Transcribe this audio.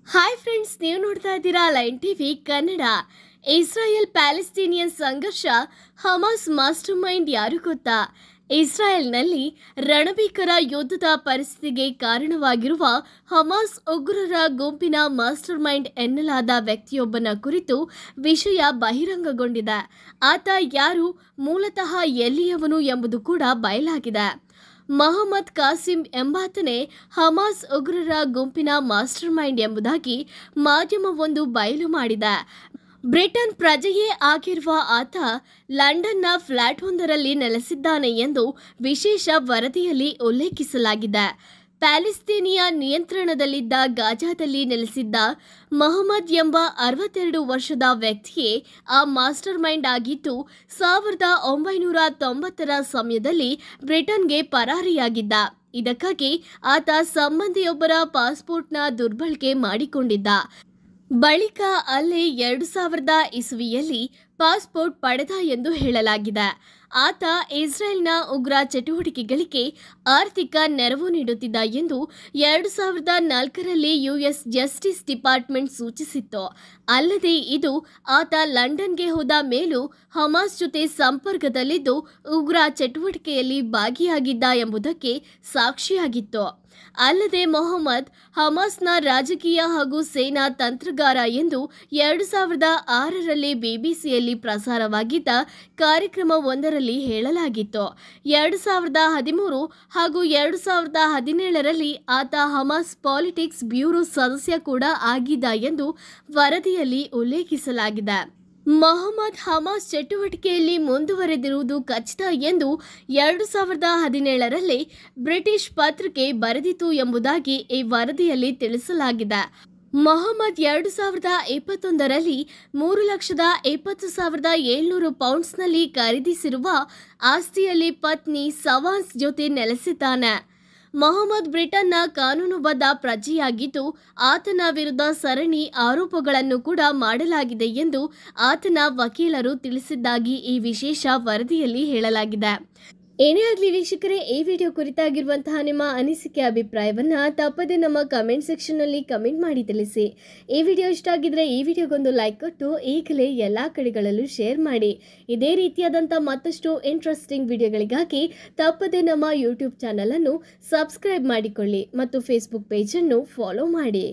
hi friends ನೀವು ನೋಡ್ತಾ ಇದ್ದೀರಾ line TV Kannada Israel Palestinian ಸಂಘರ್ಷ ಹಮಾಸ್ ಮಾಸ್ಟರ್ ಮೈಂಡ್ ಯಾರು ಗೊತ್ತಾ ಇಸ್ರಾಯೇಲ್ನಲ್ಲಿ ರಣಭೀಕರ ಯುದ್ಧದ ಪರಿಸ್ಥಿತಿಗೆ ಕಾರಣವಾಗಿರುವ ಹಮಾಸ್ ಉಗ್ರರ ಗುಂಪಿನ ಮಾಸ್ಟರ್ ಮೈಂಡ್ ಎನ್ನಲಾದ ವ್ಯಕ್ತಿಯೊಬ್ಬನ ಕುರಿತು ವಿಷಯ ಬಹಿರಂಗಗೊಂಡಿದೆ ಆತ ಯಾರು ಮೂಲತಃ ಎಲ್ಲಿಯವನು ಎಂಬುದು ಕೂಡ ಬಯಲಾಗಿದೆ ಮೊಹಮ್ಮದ್ ಕಾಸಿಂ ಎಂಬಾತನೇ ಹಮಾಸ್ ಉಗ್ರರ ಗುಂಪಿನ ಮಾಸ್ಟರ್ ಮೈಂಡ್ ಎಂಬುದಾಗಿ ಮಾಧ್ಯಮವೊಂದು ಬಯಲು ಮಾಡಿದೆ ಬ್ರಿಟನ್ ಪ್ರಜೆಯೇ ಆಗಿರುವ ಆತ ಲಂಡನ್ನ ಫ್ಲಾಟ್ವೊಂದರಲ್ಲಿ ನೆಲೆಸಿದ್ದಾನೆ ಎಂದು ವಿಶೇಷ ವರದಿಯಲ್ಲಿ ಉಲ್ಲೇಖಿಸಲಾಗಿದೆ ಪ್ಯಾಲೆಸ್ತೀನಿಯ ನಿಯಂತ್ರಣದಲ್ಲಿದ್ದ ಗಾಜಾದಲ್ಲಿ ನೆಲೆಸಿದ್ದ ಮೊಹಮ್ಮದ್ ಎಂಬ ಅರವತ್ತೆರಡು ವರ್ಷದ ವ್ಯಕ್ತಿಯೇ ಆ ಮಾಸ್ಟರ್ ಮೈಂಡ್ ಆಗಿದ್ದು ಸಾವಿರದ ಒಂಬೈನೂರ ತೊಂಬತ್ತರ ಸಮಯದಲ್ಲಿ ಬ್ರಿಟನ್ಗೆ ಪರಾರಿಯಾಗಿದ್ದ ಇದಕ್ಕಾಗಿ ಆತ ಸಂಬಂಧಿಯೊಬ್ಬರ ಪಾಸ್ಪೋರ್ಟ್ನ ದುರ್ಬಳಕೆ ಮಾಡಿಕೊಂಡಿದ್ದ ಬಳಿಕ ಅಲ್ಲೇ ಎರಡು ಸಾವಿರದ ಇಸುವಿಯಲ್ಲಿ ಪಾಸ್ಪೋರ್ಟ್ ಪಡೆದ ಎಂದು ಹೇಳಲಾಗಿದೆ ಆತ ಇಸ್ರೇಲ್ನ ಉಗ್ರ ಚಟುವಟಿಕೆಗಳಿಗೆ ಆರ್ಥಿಕ ನೆರವು ನೀಡುತ್ತಿದ್ದ ಎಂದು ಎರಡು ಸಾವಿರದ ನಾಲ್ಕರಲ್ಲಿ ಯುಎಸ್ ಜಸ್ಟಿಸ್ ಡಿಪಾರ್ಟ್ಮೆಂಟ್ ಸೂಚಿಸಿತ್ತು ಅಲ್ಲದೆ ಇದು ಆತ ಲಂಡನ್ಗೆ ಹೋದ ಮೇಲೂ ಹಮಾಸ್ ಜೊತೆ ಸಂಪರ್ಕದಲ್ಲಿದ್ದು ಉಗ್ರ ಚಟುವಟಿಕೆಯಲ್ಲಿ ಭಾಗಿಯಾಗಿದ್ದ ಎಂಬುದಕ್ಕೆ ಸಾಕ್ಷಿಯಾಗಿತ್ತು ಅಲ್ಲದೆ ಮೊಹಮ್ಮದ್ ಹಮಾಸ್ನ ರಾಜಕೀಯ ಹಾಗೂ ಸೇನಾ ತಂತ್ರಗಾರ ಎಂದು ಎರಡು ಸಾವಿರದ ಆರರಲ್ಲಿ ಬಿಬಿಸಿಯಲ್ಲಿ ಪ್ರಸಾರವಾಗಿದ್ದ ಕಾರ್ಯಕ್ರಮವೊಂದರಲ್ಲಿ ಹೇಳಲಾಗಿತ್ತು ಎರಡು ಸಾವಿರದ ಹದಿಮೂರು ಹಾಗೂ ಎರಡು ಸಾವಿರದ ಹದಿನೇಳರಲ್ಲಿ ಆತ ಹಮಾಸ್ ಪಾಲಿಟಿಕ್ಸ್ ಬ್ಯೂರೋ ಸದಸ್ಯ ಕೂಡ ಆಗಿದ್ದ ಎಂದು ವರದಿಯಲ್ಲಿ ಉಲ್ಲೇಖಿಸಲಾಗಿದೆ ಮೊಹಮ್ಮದ್ ಹಮಾಸ್ ಚಟುವಟಿಕೆಯಲ್ಲಿ ಮುಂದುವರೆದಿರುವುದು ಖಚಿತ ಎಂದು ಎರಡು ಸಾವಿರದ ಹದಿನೇಳರಲ್ಲಿ ಬ್ರಿಟಿಷ್ ಪತ್ರಿಕೆ ಬರೆದಿತು ಎಂಬುದಾಗಿ ಈ ವರದಿಯಲ್ಲಿ ತಿಳಿಸಲಾಗಿದೆ ಮೊಹಮ್ಮದ್ ಎರಡು ಸಾವಿರದ ಇಪ್ಪತ್ತೊಂದರಲ್ಲಿ ಮೂರು ಲಕ್ಷದ ಇಪ್ಪತ್ತು ಸಾವಿರದ ಏಳ್ನೂರು ಪೌಂಡ್ಸ್ನಲ್ಲಿ ಖರೀದಿಸಿರುವ ಆಸ್ತಿಯಲ್ಲಿ ಪತ್ನಿ ಸವಾನ್ಸ್ ಜೊತೆ ನೆಲೆಸಿದ್ದಾನೆ ಮೊಹಮ್ಮದ್ ಬ್ರಿಟನ್ನ ಕಾನೂನುಬದ್ಧ ಪ್ರಜೆಯಾಗಿದ್ದು ಆತನ ವಿರುದ್ಧ ಸರಣಿ ಆರೋಪಗಳನ್ನು ಕೂಡ ಮಾಡಲಾಗಿದೆ ಎಂದು ಆತನ ವಕೀಲರು ತಿಳಿಸಿದ್ದಾಗಿ ಈ ವಿಶೇಷ ವರದಿಯಲ್ಲಿ ಹೇಳಲಾಗಿದೆ ಏನೇ ಆಗಲಿ ವೀಕ್ಷಕರೇ ಈ ವಿಡಿಯೋ ಕುರಿತಾಗಿರುವಂತಹ ನಿಮ್ಮ ಅನಿಸಿಕೆ ಅಭಿಪ್ರಾಯವನ್ನು ತಪ್ಪದೆ ನಮ್ಮ ಕಮೆಂಟ್ ಸೆಕ್ಷನ್ನಲ್ಲಿ ಕಮೆಂಟ್ ಮಾಡಿ ತಿಳಿಸಿ ಈ ವಿಡಿಯೋ ಇಷ್ಟ ಆಗಿದ್ರೆ ಈ ವಿಡಿಯೋಗೊಂದು ಲೈಕ್ ಕೊಟ್ಟು ಈಗಲೇ ಎಲ್ಲ ಕಡೆಗಳಲ್ಲೂ ಶೇರ್ ಮಾಡಿ ಇದೇ ರೀತಿಯಾದಂಥ ಮತ್ತಷ್ಟು ಇಂಟ್ರೆಸ್ಟಿಂಗ್ ವಿಡಿಯೋಗಳಿಗಾಗಿ ತಪ್ಪದೆ ನಮ್ಮ ಯೂಟ್ಯೂಬ್ ಚಾನಲನ್ನು ಸಬ್ಸ್ಕ್ರೈಬ್ ಮಾಡಿಕೊಳ್ಳಿ ಮತ್ತು ಫೇಸ್ಬುಕ್ ಪೇಜನ್ನು ಫಾಲೋ ಮಾಡಿ